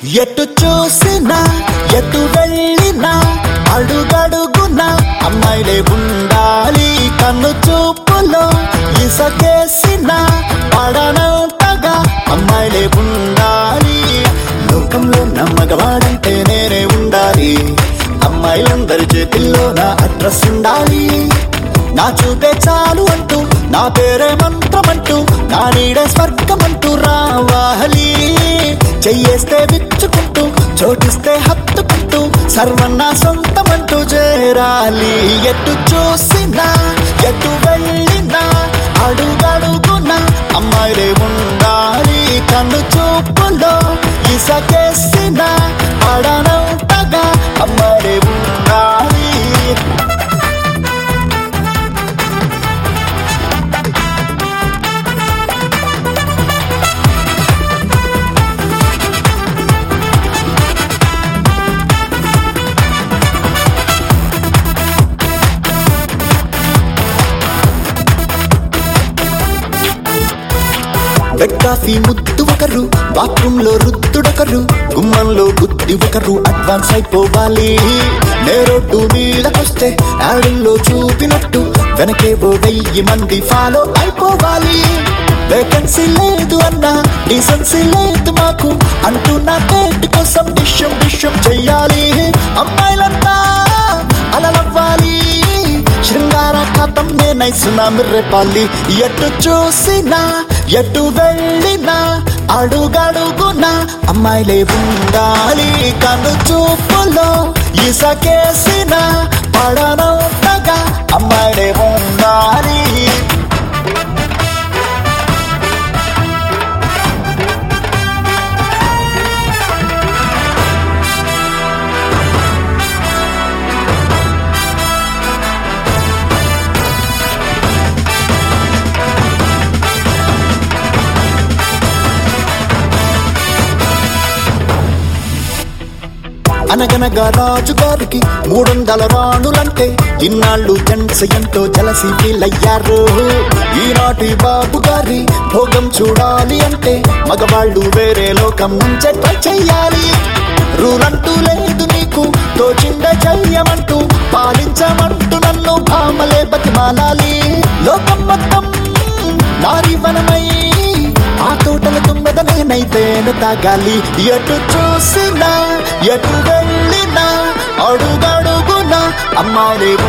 ఎటు చూసినా ఎటు వెళ్ళినా అడుగడుగునా అమ్మాయిలే ఉండాలి కన్ను చూపులో ఇసకేసిన పడనంతగా అమ్మాయిలే ఉండాలి లోకంలో నమ్మగవాడంటే నేనే ఉండాలి అమ్మాయిలందరి చేతిల్లో నా అడ్రస్ ఉండాలి నా చూపే చాలు అంటూ నా పేరే మంత్రమంటూ నా నీడే స్వర్గమంటూ రావాలి చెయ్యేస్తే విచ్చుకుంటూ చోటిస్తే హత్తుకుంటూ సర్వం నా సొంతమంటూ చేరాలి ఎటు చూసినా ఎటు వెళ్ళినా అడుగడుగునా అమ్మాయిలే ఉండాలి కన్ను చూపులో ఇసకేసిన పడనంతగా అమ్మాయిలే ఉండాలి బెడ్ కాఫీ ముద్దు ఒకరు బాత్రూమ్ లో రుద్దుడొకరు గుమ్మంలో బుద్ధి ఒకరు అడ్వాన్స్ అయిపోవాలి నేరోడ్డు మీదకొస్తే యాడుల్లో చూపినట్టు వెనకేవో వెయ్యి మంది ఫాలో అయిపోవాలి వేకెన్సీ లేదు అన్నా డీసెన్సీ లేదు మాకు అంటూ నా పేటి కోసం డిష్యం డిష్యం చెయ్యాలి అమ్మాయిలంతా అలలవ్వాలి శృంగార కథం నేనై సునామి రేపాలి ఎటు చూసినా ఎటు వెళ్ళినా అడుగడుగునా అమ్మాయిలే ఉండాలి కను చూపులో ఇసకేసిన పడనంతగా అమ్మాయిలే ఉండాలి అనగనగా రాజు గారికి మూడొందల రాణులంటే ఇన్నాళ్ళు జెంట్స్ ఎంతో జలసి ఫీల్ అయ్యారు ఈనాటి బాబు గారి భోగం చూడాలి అంటే మగవాళ్ళు వేరే లోకం నుంచే ట్రై చెయ్యాలి రూల్ అంటూ లేదు నీకు తోచింద చెయ్యమంటూ పాలించమంటూ నన్ను భామలే బతిమాలాలి లోకం మొత్తం నారీ వనమై ఆ తోటల తుమ్మెద నేనైతేను తాగాలి ఎటు చూసినా ఎటు వెళ్ళినా అడుగడుగునా అమ్మాయిలే